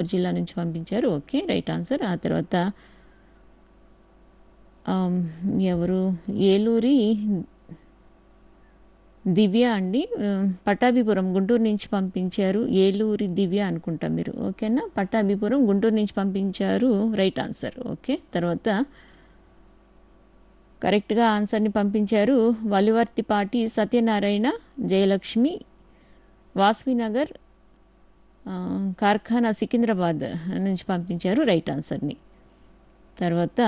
అనంతపూర్ జిల్లా నుంచి పంపించారు ఓకే రైట్ ఆన్సర్ ఆ తర్వాత ఆమ్, ఎవరు ఏలూరి దివ్య అండి ఉమ్, పట్టాభిపురం గుంటూరు నుంచి పంపించారు ఏలూరి దివ్య అనుకుంటా మీరు ఓకేనా పట్టాభిపురం గుంటూరు నుంచి పంపించారు రైట్ ఆన్సర్ ఓకే తర్వాత కరెక్ట్గా ఆన్సర్ని పంపించారు వలివర్తిపాటి సత్యనారాయణ జయలక్ష్మి వాస్వినగర్ ఆ, కార్ఖానా సికింద్రాబాద్ నుంచి పంపించారు రైట్ ఆన్సర్ని తర్వాత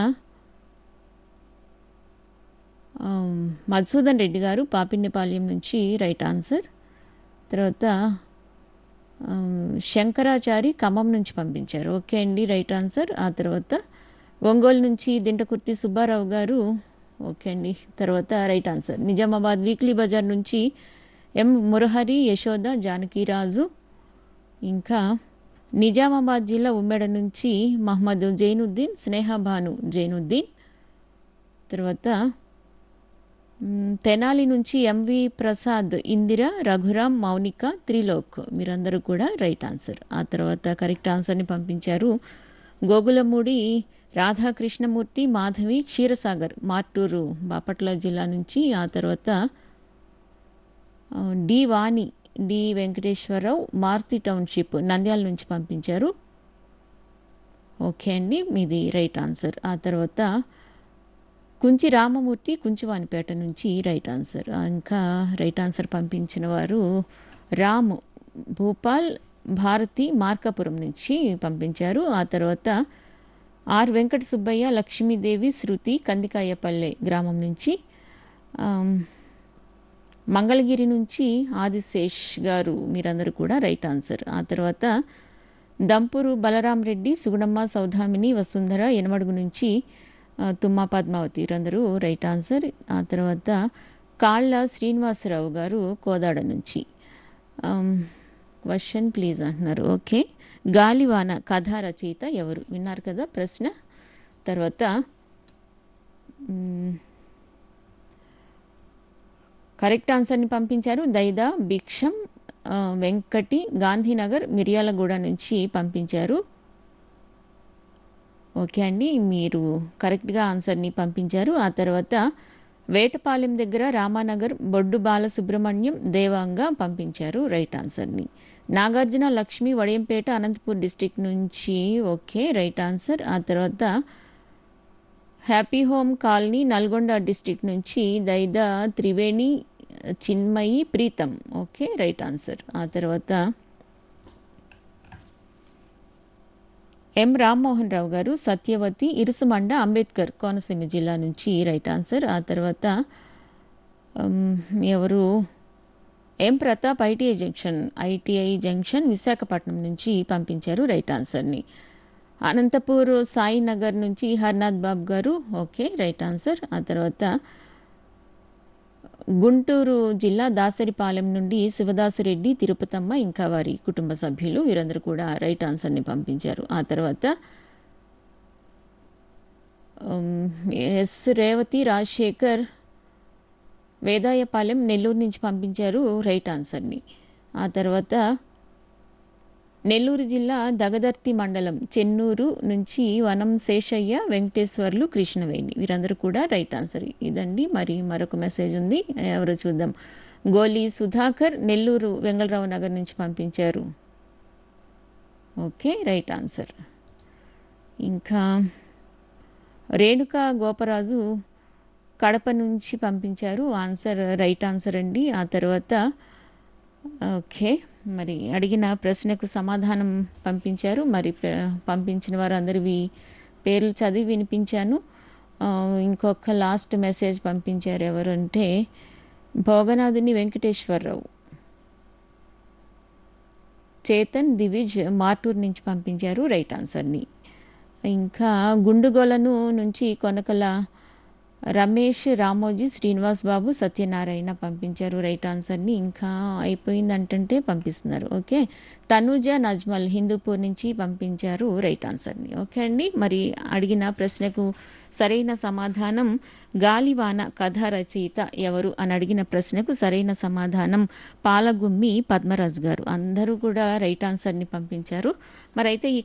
ఆమ్, మధుసూదన్ రెడ్డి గారు పాపిన్నిపాలెం నుంచి రైట్ ఆన్సర్ తర్వాత ఆమ్, శంకరాచారి ఖమ్మం నుంచి పంపించారు ఓకే అండి రైట్ ఆన్సర్ ఆ తర్వాత ఒంగోలు నుంచి దింటకుర్తి సుబ్బారావు గారు ఓకే అండి తర్వాత రైట్ ఆన్సర్ నిజామాబాద్ వీక్లీ బజార్ నుంచి ఎం మురహరి యశోద జానకిరాజు ఇంకా నిజామాబాద్ జిల్లా ఉమ్మెడ నుంచి మహమ్మద్ జైనుద్దీన్ స్నేహభాను జైనుద్దీన్ తర్వాత మ్, తెనాలి నుంచి ఎంవి ప్రసాద్ ఇందిర రఘురామ్ మౌనిక త్రిలోక్ మీరందరూ కూడా రైట్ ఆన్సర్ ఆ తర్వాత కరెక్ట్ ఆన్సర్ని పంపించారు గోగులమూడి రాధాకృష్ణమూర్తి మాధవి క్షీరసాగర్ మార్టూరు బాపట్ల జిల్లా నుంచి ఆ తర్వాత ఆ, D Vani D Venkateswararao Maruthi township Nandyal నుంచి పంపించారు ఓకే అండి మీది రైట్ ఆన్సర్ ఆ తర్వాత కుంచి రామమూర్తి కుంచివానిపేట నుంచి రైట్ ఆన్సర్ ఆ, ఇంకా రైట్ ఆన్సర్ పంపించిన వారు రాము భూపాల్ భారతి మార్కాపురం నుంచి పంపించారు ఆ తర్వాత ఆర్ వెంకట సుబ్బయ్య లక్ష్మీదేవి శృతి కందికాయపల్లె గ్రామం నుంచి ఆమ్, మంగళగిరి నుంచి ఆదిశేష్ గారు మీరందరూ కూడా రైట్ ఆన్సర్ ఆ తర్వాత దంపూరు బలరాం రెడ్డి సుగుణమ్మ సౌధామిని వసుంధర ఎనమడుగు నుంచి ఆ, తుమ్మా పద్మావతి వీరందరూ రైట్ ఆన్సర్ ఆ తర్వాత కాళ్ళ శ్రీనివాసరావు గారు కోదాడ నుంచి క్వశ్చన్ ప్లీజ్ అంటున్నారు ఓకే గాలివాన కథ రచయిత ఎవరు విన్నారు కదా ప్రశ్న తర్వాత మ్, కరెక్ట్ ఆన్సర్ని పంపించారు దైదా భిక్షం ఆ, వెంకటి గాంధీనగర్ మిర్యాలగూడ నుంచి పంపించారు ఓకే అండి మీరు కరెక్ట్గా ఆన్సర్ని పంపించారు ఆ తర్వాత వేటపాలెం దగ్గర రామానగర్ బొడ్డు బాలసుబ్రహ్మణ్యం దేవాంగా పంపించారు రైట్ ఆన్సర్ని నాగార్జున లక్ష్మి వడియంపేట అనంతపూర్ డిస్టిక్ నుంచి ఓకే రైట్ ఆన్సర్ ఆ తర్వాత happy home colony Nalgonda district నుంచి Daida Triveni Chinmayi Pritam okay right answer ఆ తర్వాత ఎం రామ్మోహన్ రావు గారు సత్యవతి ఇరుసుమండ అంబేద్కర్ కోనసీమ జిల్లా నుంచి రైట్ ఆన్సర్ ఆ తర్వాత ఉమ్, ఎవరు M Pratap ITI junction ITI junction Visakhapatnam నుంచి పంపించారు రైట్ ఆన్సర్ని అనంతపూర్ సాయి నగర్ నుంచి హర్నాథ్ బాబు గారు ఓకే రైట్ ఆన్సర్ ఆ తర్వాత గుంటూరు జిల్లా దాసరిపాలెం నుండి శివదాసురెడ్డి తిరుపతమ్మ ఇంకా వారి కుటుంబ సభ్యులు వీరందరూ కూడా రైట్ ఆన్సర్ని పంపించారు ఆ తర్వాత ఉమ్, ఎస్ రేవతి రాజశేఖర్ వేదాయపాలెం నెల్లూరు నుంచి పంపించారు రైట్ ఆన్సర్ని ఆ తర్వాత నెల్లూరు జిల్లా దగదర్తి మండలం చెన్నూరు నుంచి వనం శేషయ్య వెంకటేశ్వర్లు కృష్ణవేణి వీరందరూ కూడా రైట్ ఆన్సర్ ఇదండి మరి మరొక మెసేజ్ ఉంది ఎవరో చూద్దాం గోలి సుధాకర్ నెల్లూరు వెంగళరావు నగర్ నుంచి పంపించారు ఓకే రైట్ ఆన్సర్ ఇంకా రేణుకా గోపరాజు కడప నుంచి పంపించారు ఆన్సర్ రైట్ ఆన్సర్ అండి ఆ తర్వాత ఓకే మరి అడిగిన ప్రశ్నకు సమాధానం పంపించారు మరి ప- పంపించిన వారందరివి పేర్లు చదివి వినిపించాను ఆ, ఇంకొక లాస్ట్ మెసేజ్ పంపించారు ఎవరంటే భోగనాథుని వెంకటేశ్వరరావు చేతన్ దివిజ్ మార్టూర్ నుంచి పంపించారు రైట్ ఆన్సర్ని ఇంకా గుండుగోలను నుంచి కొనకల రమేష్ రామోజీ శ్రీనివాస్ బాబు సత్యనారాయణ పంపించారు రైట్ ఆన్సర్ని ఇంకా అయిపోయిందంటే పంపిస్తున్నారు ఓకే తనూజ నజ్మల్ హిందూపూర్ నుంచి పంపించారు రైట్ ఆన్సర్ని ఓకే అండి మరి అడిగిన ప్రశ్నకు సరైన సమాధానం గాలివాన కథ రచయిత ఎవరు అని అడిగిన ప్రశ్నకు సరైన సమాధానం పాలగుమ్మి పద్మరాజు గారు అందరూ కూడా రైట్ ఆన్సర్ని పంపించారు మరి అయితే ఈ